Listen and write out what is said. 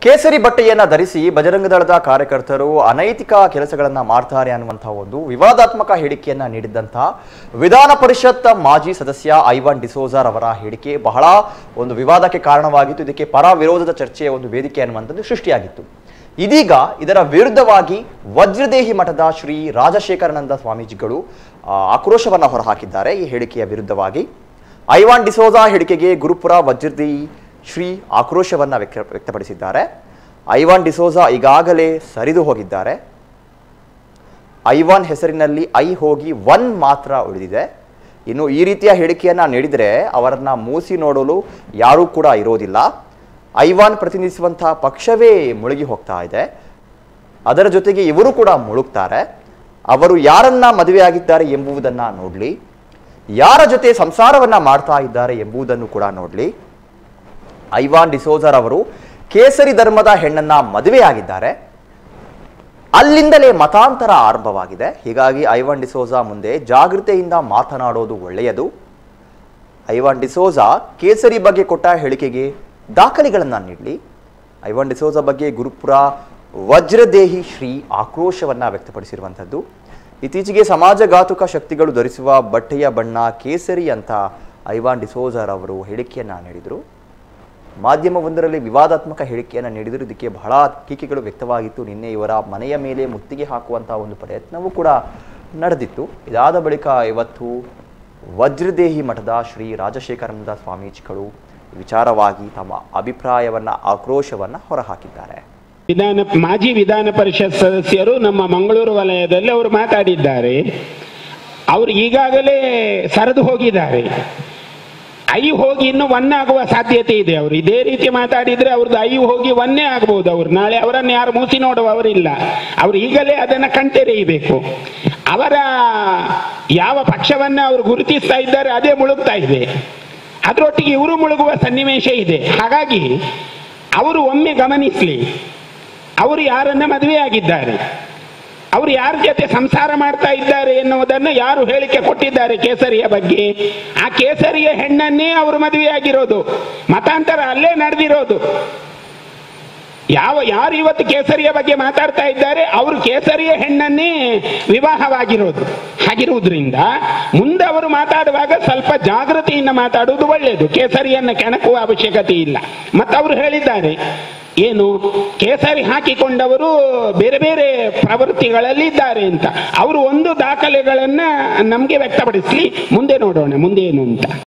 ಕೇಸರಿ ಬಟ್ಟೆಯನ್ನ ಧರಿಸಿ ಬಜರಂಗ ದಳದ ಕಾರ್ಯಕರ್ತರು ಅನೈತಿಕ ಕೆಲಸಗಳನ್ನ ಮಾಡ್ತಾರೆ ಅನ್ನುವಂತಹ ಒಂದು ವಿವಾದಾತ್ಮಕ ಹೇಳಿಕೆಯನ್ನ ನೀಡಿದ್ದಂತಹ ವಿಧಾನ ಪರಿಷತ್ ಮಾಜಿ ಸದಸ್ಯ ಐವಾನ್ ಡಿಸೋಜಾರ್ ಅವರ ಹೇಳಿಕೆ ಬಹಳ ಒಂದು ವಿವಾದಕ್ಕೆ ಕಾರಣವಾಗಿತ್ತು ಇದಕ್ಕೆ ಪರ ವಿರೋಧದ ಚರ್ಚೆಯ ಒಂದು ವೇದಿಕೆ ಅನ್ನುವಂಥದ್ದು ಸೃಷ್ಟಿಯಾಗಿತ್ತು ಇದೀಗ ಇದರ ವಿರುದ್ಧವಾಗಿ ವಜ್ರದೇಹಿ ಮಠದ ಶ್ರೀ ರಾಜಶೇಖರಾನಂದ ಸ್ವಾಮೀಜಿಗಳು ಆ, ಆಕ್ರೋಶವನ್ನ ಹೊರಹಾಕಿದ್ದಾರೆ ಈ ಹೇಳಿಕೆಯ ವಿರುದ್ಧವಾಗಿ ಐವಾನ್ ಡಿಸೋಜಾ ಹೇಳಿಕೆಗೆ ಗುರುಪುರ ವಜ್ರದೇಹಿ ಶ್ರೀ ಆಕ್ರೋಶವನ್ನ ವ್ಯಕ್ತ ವ್ಯಕ್ತಪಡಿಸಿದ್ದಾರೆ ಐವಾನ್ ಡಿಸೋಜಾ ಈಗಾಗಲೇ ಸರಿದು ಹೋಗಿದ್ದಾರೆ ಐವಾನ್ ಹೆಸರಿನಲ್ಲಿ ಐ ಹೋಗಿ ಒನ್ ಮಾತ್ರ ಉಳಿದಿದೆ ಇನ್ನು ಈ ರೀತಿಯ ಹೇಳಿಕೆಯನ್ನ ನೀಡಿದರೆ ಅವರನ್ನ ಮೂಸಿ ನೋಡಲು ಯಾರೂ ಕೂಡ ಇರೋದಿಲ್ಲ ಐವಾನ್ ಪ್ರತಿನಿಧಿಸುವಂತಹ ಪಕ್ಷವೇ ಮುಳುಗಿ ಹೋಗ್ತಾ ಇದೆ ಅದರ ಜೊತೆಗೆ ಇವರು ಕೂಡ ಮುಳುಗ್ತಾರೆ ಅವರು ಯಾರನ್ನ ಮದುವೆಯಾಗಿದ್ದಾರೆ ಎಂಬುದನ್ನ ನೋಡ್ಲಿ ಯಾರ ಜೊತೆ ಸಂಸಾರವನ್ನ ಮಾಡ್ತಾ ಇದ್ದಾರೆ ಎಂಬುದನ್ನು ಕೂಡ ನೋಡ್ಲಿ ಐವಾನ್ ಡಿಸೋಜರ್ ಅವರು ಕೇಸರಿ ಧರ್ಮದ ಹೆಣ್ಣನ್ನ ಮದುವೆಯಾಗಿದ್ದಾರೆ ಅಲ್ಲಿಂದಲೇ ಮತಾಂತರ ಆರಂಭವಾಗಿದೆ ಹೀಗಾಗಿ ಐವಾನ್ ಡಿಸೋಜಾ ಮುಂದೆ ಜಾಗೃತೆಯಿಂದ ಮಾತನಾಡೋದು ಒಳ್ಳೆಯದು ಐವಾನ್ ಡಿಸೋಜಾ ಕೇಸರಿ ಬಗ್ಗೆ ಕೊಟ್ಟ ಹೇಳಿಕೆಗೆ ದಾಖಲೆಗಳನ್ನು ನೀಡಲಿ ಐವಾನ್ ಡಿಸೋಜಾ ಬಗ್ಗೆ ಗುರುಪುರ ವಜ್ರದೇಹಿ ಶ್ರೀ ಆಕ್ರೋಶವನ್ನ ವ್ಯಕ್ತಪಡಿಸಿರುವಂಥದ್ದು ಇತ್ತೀಚೆಗೆ ಸಮಾಜಘಾತುಕ ಶಕ್ತಿಗಳು ಧರಿಸುವ ಬಟ್ಟೆಯ ಬಣ್ಣ ಕೇಸರಿ ಅಂತ ಐವಾನ್ ಡಿಸೋಜರ್ ಅವರು ಹೇಳಿಕೆಯನ್ನ ನೀಡಿದರು ಮಾಧ್ಯಮವೊಂದರಲ್ಲಿ ವಿವಾದಾತ್ಮಕ ಹೇಳಿಕೆಯನ್ನು ನೀಡಿದರು ಇದಕ್ಕೆ ಬಹಳ ಟೀಕೆಗಳು ವ್ಯಕ್ತವಾಗಿತ್ತು ನಿನ್ನೆ ಇವರ ಮನೆಯ ಮೇಲೆ ಮುತ್ತಿಗೆ ಹಾಕುವಂತಹ ಒಂದು ಪ್ರಯತ್ನವೂ ಕೂಡ ನಡೆದಿತ್ತು ಇದಾದ ಬಳಿಕ ಇವತ್ತು ವಜ್ರದೇಹಿ ಮಠದ ಶ್ರೀ ರಾಜಶೇಖರಾನಂದ ಸ್ವಾಮೀಜಿಗಳು ವಿಚಾರವಾಗಿ ತಮ್ಮ ಅಭಿಪ್ರಾಯವನ್ನ ಆಕ್ರೋಶವನ್ನ ಹೊರಹಾಕಿದ್ದಾರೆ ವಿಧಾನ ಮಾಜಿ ವಿಧಾನ ಪರಿಷತ್ ಸದಸ್ಯರು ನಮ್ಮ ಮಂಗಳೂರು ವಲಯದಲ್ಲಿ ಅವರು ಮಾತಾಡಿದ್ದಾರೆ ಅವರು ಈಗಾಗಲೇ ಸರಿದು ಹೋಗಿದ್ದಾರೆ ಐ ಹೋಗಿ ಇನ್ನು ಒನ್ ಆಗುವ ಸಾಧ್ಯತೆ ಇದೆ ಅವರು ಇದೇ ರೀತಿ ಮಾತಾಡಿದ್ರೆ ಅವ್ರದ್ದು ಐ ಹೋಗಿ ಒನ್ನೇ ಆಗ್ಬೋದು ಅವ್ರು ನಾಳೆ ಅವರನ್ನು ಯಾರು ಮೂಸಿ ನೋಡುವವರಿಲ್ಲ ಅವರು ಈಗಲೇ ಅದನ್ನು ಕಣ್ತೆರೆಯಬೇಕು ಅವರ ಯಾವ ಪಕ್ಷವನ್ನ ಅವರು ಗುರುತಿಸ್ತಾ ಇದ್ದಾರೆ ಅದೇ ಮುಳುಗ್ತಾ ಇದೆ ಅದರೊಟ್ಟಿಗೆ ಇವರು ಮುಳುಗುವ ಸನ್ನಿವೇಶ ಇದೆ ಹಾಗಾಗಿ ಅವರು ಒಮ್ಮೆ ಗಮನಿಸಲಿ ಅವರು ಯಾರನ್ನ ಮದುವೆಯಾಗಿದ್ದಾರೆ ಅವರು ಯಾರ ಜೊತೆ ಸಂಸಾರ ಮಾಡ್ತಾ ಇದ್ದಾರೆ ಎನ್ನುವುದನ್ನು ಯಾರು ಹೇಳಿಕೆ ಕೊಟ್ಟಿದ್ದಾರೆ ಕೇಸರಿಯ ಬಗ್ಗೆ ಆ ಕೇಸರಿಯ ಹೆಣ್ಣನ್ನೇ ಅವರು ಮದುವೆಯಾಗಿರೋದು ಮತಾಂತರ ಅಲ್ಲೇ ನಡೆದಿರೋದು ಯಾವ ಯಾರು ಇವತ್ತು ಕೇಸರಿಯ ಬಗ್ಗೆ ಮಾತಾಡ್ತಾ ಇದ್ದಾರೆ ಅವರು ಕೇಸರಿಯ ಹೆಣ್ಣನ್ನೇ ವಿವಾಹವಾಗಿರೋದು ಹಾಗಿರುವುದರಿಂದ ಮುಂದೆ ಅವರು ಮಾತಾಡುವಾಗ ಸ್ವಲ್ಪ ಜಾಗೃತಿಯಿಂದ ಮಾತಾಡುವುದು ಒಳ್ಳೆಯದು ಕೇಸರಿಯನ್ನು ಕೆಣಕುವ ಅವಶ್ಯಕತೆ ಇಲ್ಲ ಮತ್ತು ಅವರು ಹೇಳಿದ್ದಾರೆ ಏನು ಕೇಸರಿ ಹಾಕಿಕೊಂಡವರು ಬೇರೆ ಬೇರೆ ಪ್ರವೃತ್ತಿಗಳಲ್ಲಿ ಇದ್ದಾರೆ ಅಂತ ಅವರು ಒಂದು ದಾಖಲೆಗಳನ್ನ ನಮಗೆ ವ್ಯಕ್ತಪಡಿಸಲಿ ಮುಂದೆ ನೋಡೋಣ ಮುಂದೆ ಏನು ಅಂತ